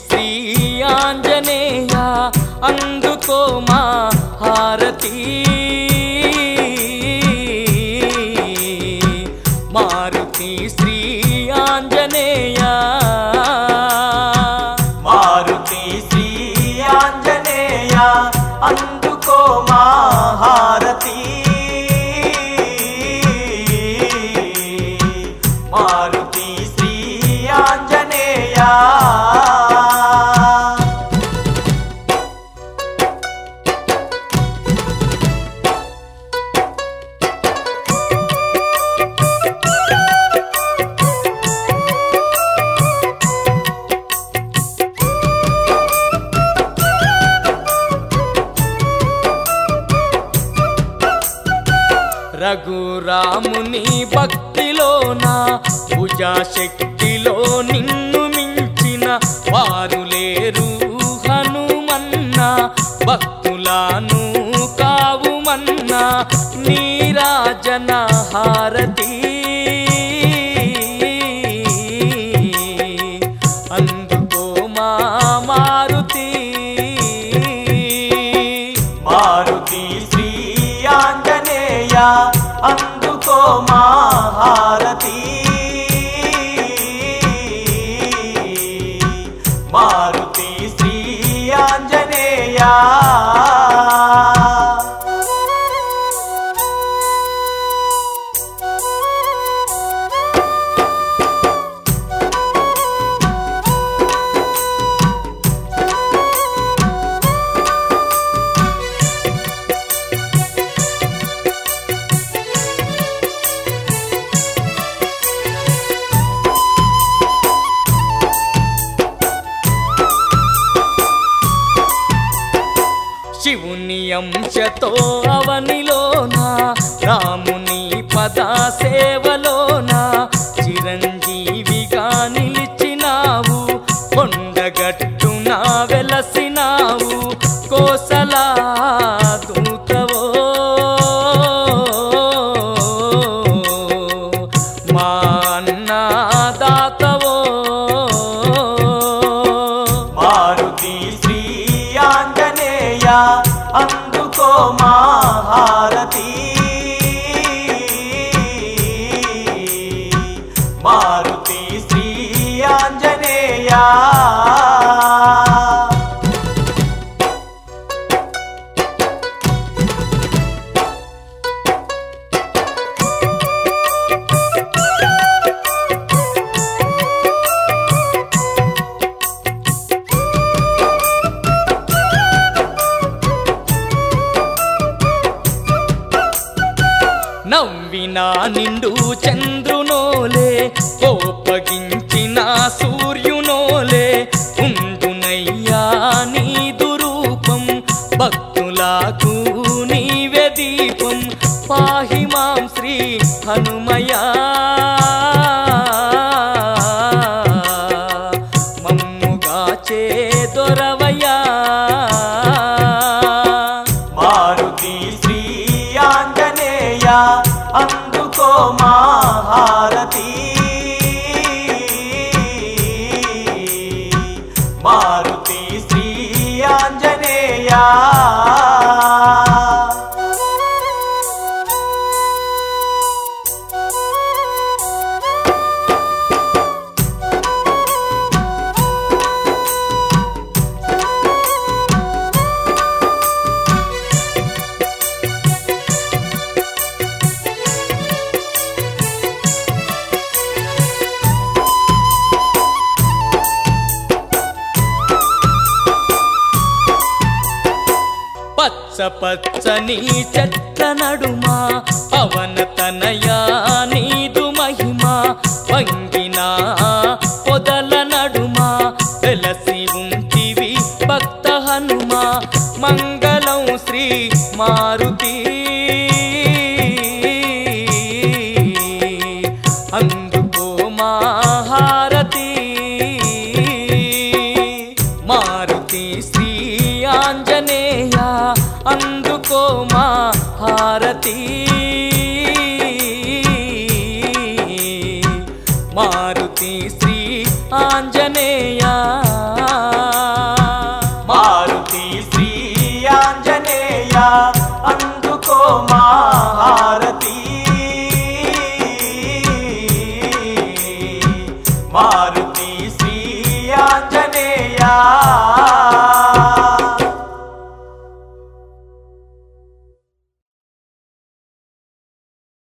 శ్రీ ఆంజనేయ అందుకో మా హారతి మారుతి శ్రీ ఆంజనేయ మారుతి శ్రీ ఆంజనేయ అందుకో మా హారతి మారుతి శ్రీ ఆంజనేయ రఘురాముని భక్తిలోన భుజాశక్తిలో నిన్ను మించిన వారు లేరు హనుమన్న భక్తులను కావుమన్న నీరాజన హారతి అందుకో మా మారుతి మారుతి శ్రీ ఆంజనేయ అందుకో మా హారతి మారుతి శ్రీ ఆంజనేయ శివుని అంశతో అవనిలోన రాముని పద సేవలోన చిరంజీవిగా నిలిచినావు కొండగట్టున వెలసినావు కోసలా దూతవో మా అన్నదాతవో మారుతి శ్రీ ఆంజనేయ అందుకో మా హారతి మారుతి శ్రీ ఆంజనేయ నవ్విన నిండు చంద్రునోలే కోపగించిన సూర్యునోలే ఉండునయ్యా నీదు రూపం భక్తులకు నీవే దీపం పాహి మాం శ్రీ హనుమయా మమ్ముగా చే దొరవయ్యా మారుతి శ్రీ ఆంజనేయ అందుకో మా హారతి మారుతి శ్రీ ఆంజనేయ పచ్చ పచ్చని చెట్ల నడుమా పవన తనయా నీదు మహిమ వంగిన పొదల నడుమా వెలసి ఉంటివి భక్త హనుమా మంగళం శ్రీ మారుతి అందుకో మా హారతి మారుతి శ్రీ ఆంజనేయ అందుకో మా హారతి మారుతి శ్రీ ఆంజనేయ మారుతి